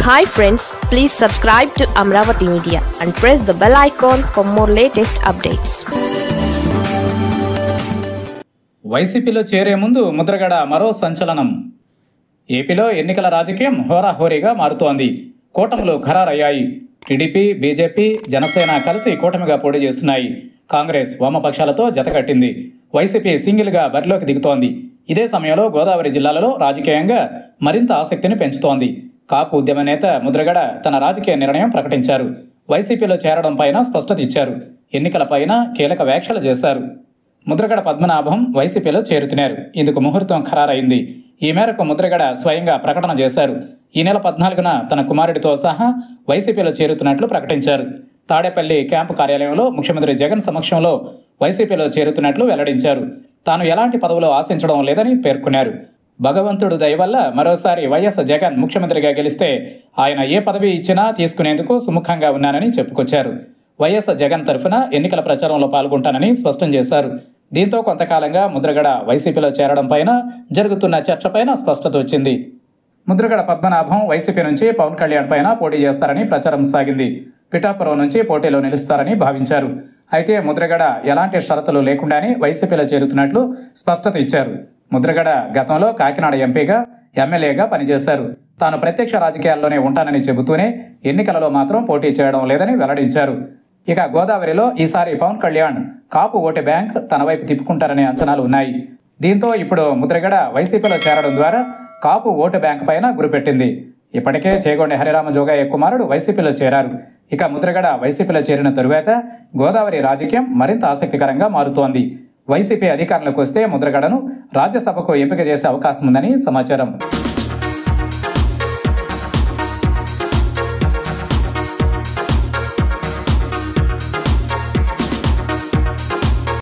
hi friends please subscribe to Amaravati media and press the bell icon for more latest updates వైసీపీలో చేరే ముందు ముద్రగడ మరో సంచలనం ఏపీలో ఎన్నికల రాజకీయం హోరాహోరీగా మారుతోంది కూటములు ఖరారయ్యాయి టీడీపీ బీజేపీ జనసేన కలిసి కూటమిగా పోటీ చేస్తున్నాయి కాంగ్రెస్ వామపక్షాలతో జతకట్టింది వైసీపీ సింగిల్గా బరిలోకి దిగుతోంది ఇదే సమయంలో గోదావరి జిల్లాలలో రాజకీయంగా మరింత ఆసక్తిని పెంచుతోంది కాపు ఉద్యమ నేత ముద్రగడ తన రాజకీయ నిర్ణయం ప్రకటించారు వైసీపీలో చేరడం పైన స్పష్టత ఇచ్చారు ఎన్నికలపైన కీలక వ్యాఖ్యలు చేశారు ముద్రగడ పద్మనాభం వైసీపీలో చేరుతున్నారు ఇందుకు ముహూర్తం ఖరారైంది ఈ మేరకు ముద్రగడ స్వయంగా ప్రకటన చేశారు ఈ నెల పద్నాలుగున తన కుమారుడితో సహా వైసీపీలో చేరుతున్నట్లు ప్రకటించారు తాడేపల్లి క్యాంపు కార్యాలయంలో ముఖ్యమంత్రి జగన్ సమక్షంలో వైసీపీలో చేరుతున్నట్లు వెల్లడించారు తాను ఎలాంటి పదవులు ఆశించడం లేదని పేర్కొన్నారు భగవంతుడు దయ వల్ల మరోసారి వైఎస్ జగన్ ముఖ్యమంత్రిగా గెలిస్తే ఆయన ఏ పదవి ఇచ్చినా తీసుకునేందుకు సుముఖంగా ఉన్నానని చెప్పుకొచ్చారు వైఎస్ జగన్ తరఫున ఎన్నికల ప్రచారంలో పాల్గొంటానని స్పష్టం చేశారు దీంతో కొంతకాలంగా ముద్రగడ వైసీపీలో చేరడం పైన జరుగుతున్న చర్చపైన స్పష్టత వచ్చింది ముద్రగడ పద్మనాభం వైసీపీ నుంచి పవన్ కళ్యాణ్ పైన పోటీ చేస్తారని ప్రచారం సాగింది పిఠాపురం నుంచి పోటీలో నిలుస్తారని భావించారు అయితే ముద్రగడ ఎలాంటి షరతులు లేకుండానే వైసీపీలో చేరుతున్నట్లు స్పష్టత ఇచ్చారు ముద్రగడ గతంలో కాకినాడ ఎంపీగా ఎమ్మెల్యేగా పనిచేశారు తాను ప్రత్యక్ష రాజకీయాల్లోనే ఉంటానని చెబుతూనే ఎన్నికలలో మాత్రం పోటీ చేయడం లేదని వెల్లడించారు ఇక గోదావరిలో ఈసారి పవన్ కళ్యాణ్ కాపు ఓటు బ్యాంక్ తన వైపు తిప్పుకుంటారనే అంచనాలు ఉన్నాయి దీంతో ఇప్పుడు ముద్రగడ వైసీపీలో చేరడం ద్వారా కాపు ఓటు బ్యాంక్ పైన గురిపెట్టింది ఇప్పటికే చేగొండ హరిరామ జోగయ్య కుమారుడు వైసీపీలో చేరారు ఇక ముద్రగడ వైసీపీలో చేరిన తరువాత గోదావరి రాజకీయం మరింత ఆసక్తికరంగా మారుతోంది వైసీపీ అధికారంలోకి వస్తే ముద్రగడను రాజ్యసభకు ఎంపిక చేసే అవకాశం ఉందని సమాచారం